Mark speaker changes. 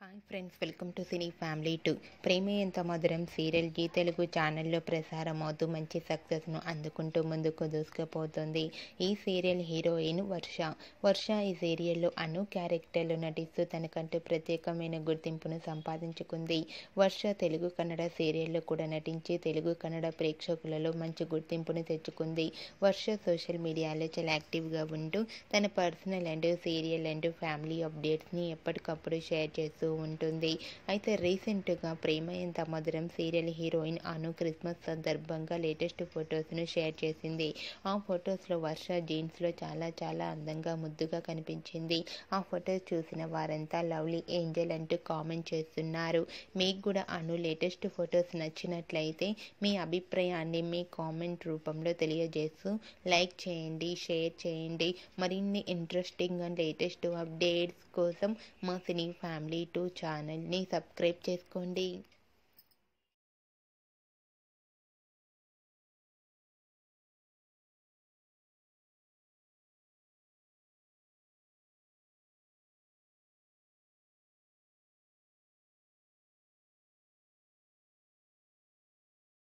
Speaker 1: hi friends welcome to cine family two Prema Entha Madhuram serial G Telugu ఛానల్లో ప్రసారం అవుతూ మంచి సక్సెస్ను అందుకుంటూ ముందుకు దూసుకుపోతుంది ఈ సీరియల్ హీరోయిన్ వర్ష వర్ష ఈ సీరియల్లో అను క్యారెక్టర్లో నటిస్తూ తనకంటూ ప్రత్యేకమైన గుర్తింపును సంపాదించుకుంది వర్ష తెలుగు కన్నడ సీరియల్లో కూడా నటించి తెలుగు కన్నడ ప్రేక్షకులలో మంచి గుర్తింపును తెచ్చుకుంది వర్ష సోషల్ మీడియాలో చాలా యాక్టివ్గా ఉంటూ తన personal and serial and family అప్డేట్స్ని ఎప్పటికప్పుడు షేర్ చేస్తూ ఉంటుంది అయితే రీసెంట్గా Prema Entha Madhuram serial heroine Anu Christmas సందర్భంగా లేటెస్ట్ ఫొటోస్ను షేర్ చేసింది ఆ ఫొటోస్లో వర్ష జీన్స్లో చాలా చాలా అందంగా ముద్దుగా కనిపించింది ఆ ఫొటోస్ చూసిన వారంతా లవ్లీ ఏంజల్ అంటూ కామెంట్ చేస్తున్నారు మీకు కూడా అను లేటెస్ట్ ఫొటోస్ నచ్చినట్లయితే మీ అభిప్రాయాన్ని మీ కామెంట్ రూపంలో తెలియజేస్తూ లైక్ చేయండి షేర్ చేయండి మరిన్ని ఇంట్రెస్టింగ్ అండ్ లేటెస్ట్ అప్డేట్స్ కోసం మా సినీ ఫ్యామిలీ టూ ఛానల్ని సబ్స్క్రైబ్ చేసుకోండి